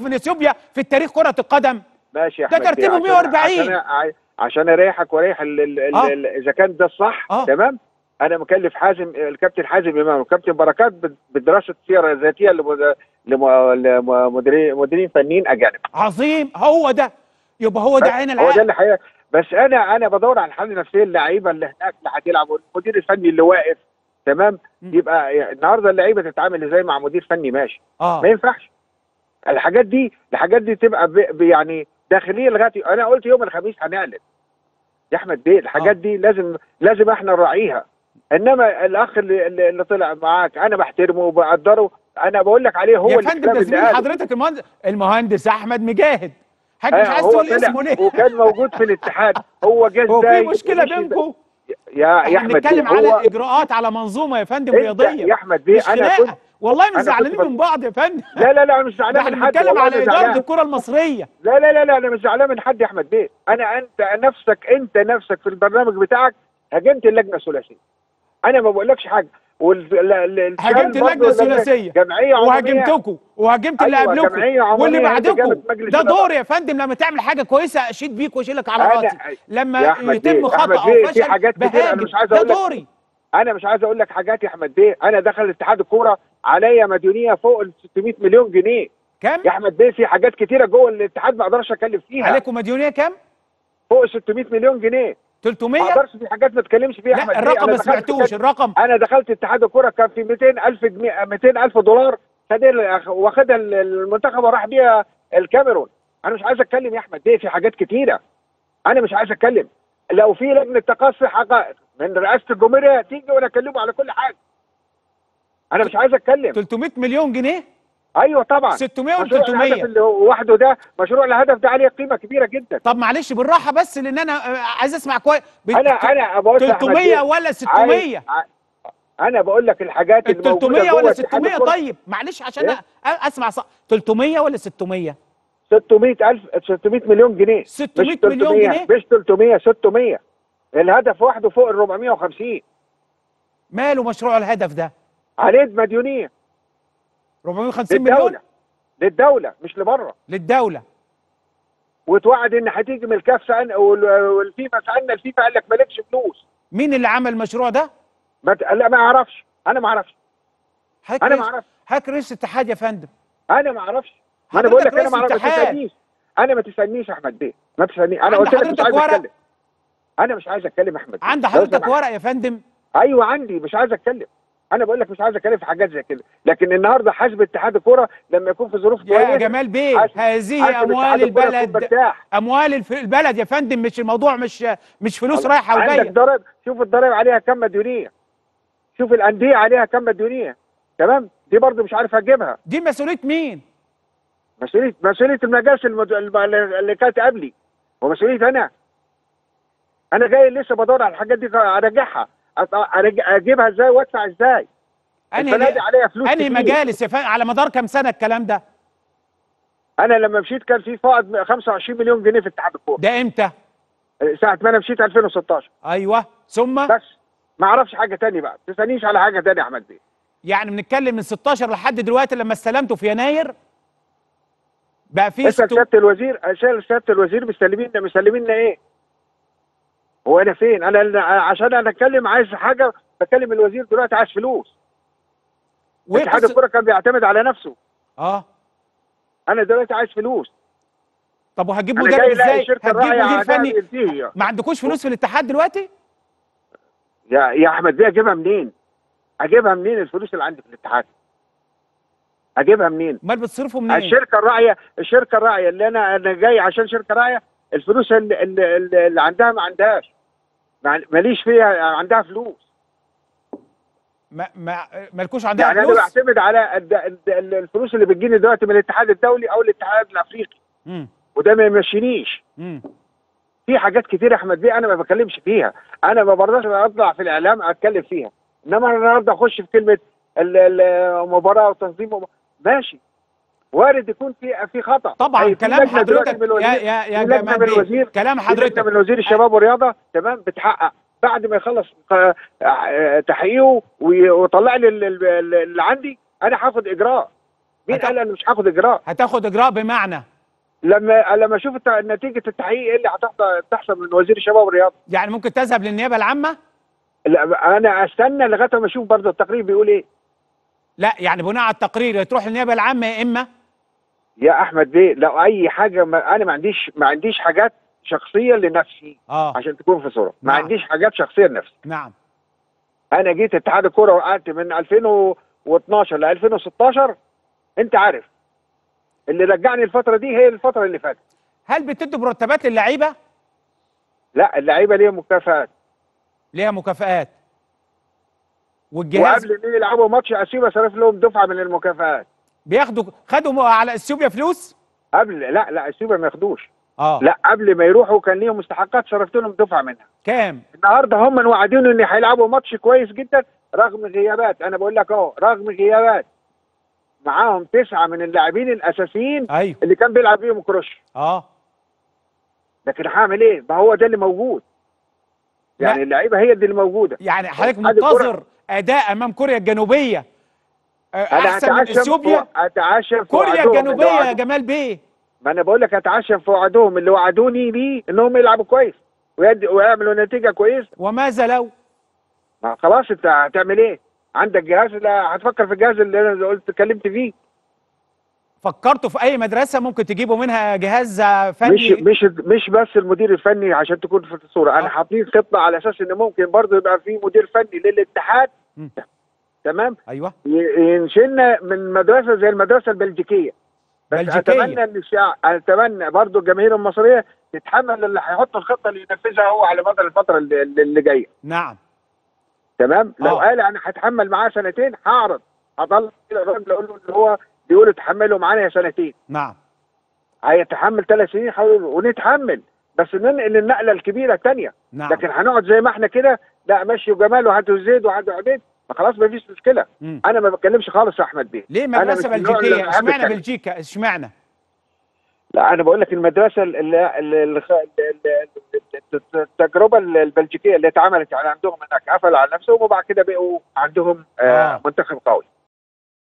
من اثيوبيا في التاريخ كره القدم ماشي يا ده احمد بيه، ترتيبه عشان- 140. عشان ع- عشان اريحك واريح ال- ال- ال- آه. ال- اذا كان ده الصح آه. تمام انا مكلف حازم الكابتن حازم امام والكابتن بركات بد- بدراسه سيره ذاتيه لمد- لم- لمديرين مديرين فنيين اجانب عظيم هو ده يبقى هو ده عين هو ده العقل اللي حقيقة بس انا انا بدور على الحل النفسيه اللعيبه اللي هناك اللي هتلعب والمدير الفني اللي واقف تمام مم. يبقى النهارده اللعيبه تتعامل ازاي مع مدير فني ماشي اه ما ينفعش الحاجات دي الحاجات دي تبقى ب... ب... يعني داخليه لغايه انا قلت يوم الخميس هنعلن يا احمد بيه الحاجات آه. دي لازم لازم احنا نراعيها انما الاخ اللي, اللي اللي طلع معاك انا بحترمه وبقدره انا بقول لك عليه هو يا فندم الكلام ده اللي زميل قاله. حضرتك المهندس المهندس احمد مجاهد حاجه مش آه، عايز هو تقول طلع اسمه ليه وكان موجود في الاتحاد هو جه هو في ازاي مشكله ومشي بينكم يا يا احنا احمد بنتكلم بيه، على هو اجراءات على منظومه يا فندم انت رياضيه يا احمد بيه مش انا خناقه كنت والله مش أنا كنت زعلانين بت- من بعض يا فندم لا لا لا مش ده زعلان احنا من حد بنتكلم والله على مش اداره زعلان. الكره المصريه لا لا لا لا انا مش زعلان من حد يا احمد بيه انا انت نفسك انت نفسك في البرنامج بتاعك هاجمت اللجنه الثلاثيه انا ما بقولكش حاجه وال... ال- ال- الشباب هاجمت برضه اللجنه لجنة- الثلاثيه جمعيه عموميه وهاجمتكم وهاجمت اللي أيوة، قبلكم جمعية عمومية واللي هي بعدكم جابت مجلس ده الإدارة. دور يا فندم لما تعمل حاجه كويسه اشيد بيك واشيلك على أنا- راسي لما يا أحمد يتم بيه، خطا أحمد او بيه، في فشل حاجات كتير أنا بهاجم مش عايز ده أقول لك. دوري انا مش عايز اقول لك حاجات يا احمد بيه انا دخل اتحاد الكوره عليا مديونيه فوق ال 600 مليون جنيه كام يا احمد بيه في حاجات كتيره جوه الاتحاد ما اقدرش اتكلم فيها عليكم مديونيه كام فوق ال 600 مليون جنيه ما 300 اقدرش في حاجات ما اتكلمش فيها يا لا احمد بيه. الرقم أنا ما دخلت سمعتوش كان- الرقم انا دخلت اتحاد الكوره كان في 200000 جنيه 200000 دولار خد واخدها المنتخب وراح بيها الكاميرون انا مش عايز اتكلم يا احمد بيه في حاجات كتيره انا مش عايز اتكلم لو في لجنه تقصي حقائق من رئاسه الجمهوريه تيجي وانا اكلمه على كل حاجه انا مش عايز اتكلم 300 مليون جنيه ايوه طبعا 600 و مشروع 300 الهدف اللي هو وحده ده مشروع الهدف ده عليه قيمه كبيره جدا طب معلش بالراحه بس لان انا آه، عايز اسمع كويس بت- انا انا بقول لأحمد 300 بيه، ولا 600 عايز- ع- انا بقول لك الحاجات ال اللي موجوده 300 جوه ولا اتحاد 600 الكرة. طيب معلش عشان إيه؟ أ- اسمع صح 300 ولا 600 600000 600 مليون جنيه 600 مش مليون 300 جنيه؟ مش 300 600 الهدف وحده فوق ال 450 ماله مشروع الهدف ده عليه مديونيه 450 مليون للدوله للدوله مش لبره للدوله وتوعد ان هتيجي من الكاف سألنا وال- والفيفا سالنا الفيفا قال لك مالكش فلوس مين اللي عمل المشروع ده ما ت- لا ما اعرفش انا ما اعرفش حضرتك انا ما رئيس- اعرفش حضرتك رئيس اتحاد يا فندم انا ما اعرفش ما انا بقول حضرتك لك انا رئيس ما اعرفش ما اتحاد. تسالنيش انا ما تسالنيش يا احمد بيه ما تسالنيش انا عند قلت لك مش حضرتك عايز ورق؟ اتكلم انا مش عايز اتكلم يا احمد بيه. عند لو حضرتك سمحت. ورق يا فندم ايوه عندي مش عايز اتكلم انا بقول لك مش عايز اتكلم في حاجات زي كده لكن النهارده حاسب اتحاد الكوره لما يكون في ظروف يا كويسة، جمال بيه حاسب- هذه حاسب اموال اتحاد الكرة يكون البلد مرتاح. اموال الف- البلد يا فندم مش الموضوع مش مش فلوس رايحه عندك وجايه ضرائب شوف الضرائب عليها كم مديونيه شوف الانديه عليها كم مديونيه تمام دي برضه مش عارف اجيبها دي مسؤوليه مين مسؤوليه مسؤوليه المجالس المد... الم- اللي كانت قبلي ومسؤوليه انا انا جاي لسه بدور على الحاجات دي ارجعها أط- أرج- اجيبها ازاي وادفع ازاي انهي الفنادق عليها فلوس انهي كتير. مجالس يا فندم على مدار كام سنه الكلام ده انا لما مشيت كان في فائض 25 مليون جنيه في اتحاد الكوره ده امتى ساعه ما انا مشيت 2016 ايوه ثم بس ما اعرفش حاجه تاني بقى ما تسالنيش على حاجه تانية يا احمد بيه يعني بنتكلم من 16 لحد دلوقتي لما استلمته في يناير بقى في اسال ستو... سياده الوزير اسال سياده الوزير مستلمين مستلمين ايه هو انا فين انا أنا- عشان انا اتكلم عايز حاجه بكلم الوزير دلوقتي عايز فلوس وإيه اتحاد قصة- الكوره كان بيعتمد على نفسه اه انا دلوقتي عايز فلوس طب وهتجيب انا مدرب جاي الاقي ازاي شركه هتجيب راعيه مدير عداء فني ينتهي. ما عندكوش فلوس في الاتحاد دلوقتي يا يا احمد بيه اجيبها منين اجيبها منين الفلوس اللي عندي في الاتحاد اجيبها منين امال بتصرفوا منين الشركه الراعيه الشركه الراعيه اللي انا انا جاي عشان شركه راعيه الفلوس اللي, اللي, اللي اللي عندها ما عندهاش ما- ماليش فيها عندها فلوس ما ما مالكوش عندها يعني انا فلوس بعتمد على الد- الد- ال- الفلوس اللي بتجيني دلوقتي من الاتحاد الدولي او الاتحاد الافريقي مم. وده ما يمشينيش مم. في حاجات كتير يا احمد بيه انا ما بتكلمش فيها انا ما برضاش اطلع في الاعلام اتكلم فيها انما انا النهارده اخش في كلمه ال- ال- المباراه وتنظيم مب- ماشي وارد يكون في في خطا طبعا أي في كلام لجنة دلوقتي حضرتك من الوزير- يا يا يا في لجنة جمال من بيه الوزير كلام في لجنة حضرتك من وزير الشباب والرياضه تمام بتحقق بعد ما يخلص آه، آه، تحقيقه وي- ويطلع لي ال- ال- ال- اللي عندي انا هاخد اجراء مين هت- قال انا مش هاخد اجراء هتاخد اجراء بمعنى لما لما اشوف الت- نتيجه التحقيق ايه اللي هتحصل تحصل من وزير الشباب والرياضه يعني ممكن تذهب للنيابه العامه لا انا استنى لغايه ما اشوف برضه التقرير بيقول ايه لا يعني بناء على التقرير يا تروح للنيابه العامه يا اما يا احمد بيه لو اي حاجه ما انا ما عنديش ما عنديش حاجات شخصيه لنفسي اه عشان تكون في صوره ما نعم. عنديش حاجات شخصيه لنفسي نعم انا جيت اتحاد الكوره وقعدت من 2012 ل 2016 انت عارف اللي رجعني الفتره دي هي الفتره اللي فاتت هل بتدوا مرتبات للعيبه لا اللعيبه ليها مكافآت ليها مكافآت والجهاز وقبل ما يلعبوا ماتش اثيوبيا صرف لهم دفعه من المكافآت بياخدوا خدوا م- على اثيوبيا فلوس قبل لا لا اثيوبيا ما ياخدوش اه لا قبل ما يروحوا كان ليهم مستحقات صرفت لهم دفعه منها كام النهارده هم وعدين ان هيلعبوا ماتش كويس جدا رغم غيابات انا بقول لك اهو رغم غيابات معاهم تسعه من اللاعبين الاساسيين ايوه اللي كان بيلعب بيهم كروش اه لكن هعمل ايه؟ ما هو ده اللي موجود يعني لا. اللعيبه هي دي اللي موجوده يعني حضرتك اتحاد الكرة- منتظر اداء امام كوريا الجنوبيه آه، انا احسن من اتعشم اثيوبيا اتعشم في كوريا وعدهم اللي الجنوبيه يا وعدوا- جمال بيه ما انا بقول لك اتعشم في وعدهم اللي وعدوني بيه انهم يلعبوا كويس ويد- ويعملوا نتيجه كويسه وماذا لو ما خلاص انت هتعمل ايه؟ عندك جهاز لا هتفكر في الجهاز اللي انا قلت اتكلمت فيه فكرتوا في اي مدرسه ممكن تجيبوا منها جهاز مش فني مش مش بس المدير الفني عشان تكون في الصوره انا آه. حاطين خطه على اساس ان ممكن برضه يبقى في مدير فني للاتحاد مم. تمام ايوه ي- ينشلنا من مدرسه زي المدرسه البلجيكيه بس بلجيكية. اتمنى ان الشعب اتمنى برضه الجماهير المصريه تتحمل اللي هيحط الخطه اللي ينفذها هو على مدى الفتره اللي, اللي جايه نعم تمام لو آه. قال انا هتحمل معاه سنتين هعرض هطلع كده الراجل اقول له اللي هو بيقول اتحملوا معانا يا سنتين نعم هيتحمل ثلاث سنين حاول ونتحمل بس ننقل النقله الكبيره الثانيه نعم لكن هنقعد زي ما احنا كده لا مشي وجمال وهاتوا زيد وهاتوا عبيد ما خلاص ما فيش مشكله مم. انا ما بتكلمش خالص يا احمد بيه ليه أنا مدرسه مش من النوع اللي بلجيكيه بحب اشمعنى أتكلم. بلجيكا اشمعنى لا انا بقول لك المدرسه ال- ال- ال- ال- ال- ال- التجربه البلجيكيه اللي اتعملت يعني عندهم هناك قفلوا على نفسهم وبعد كده بقوا عندهم آه آه. منتخب قوي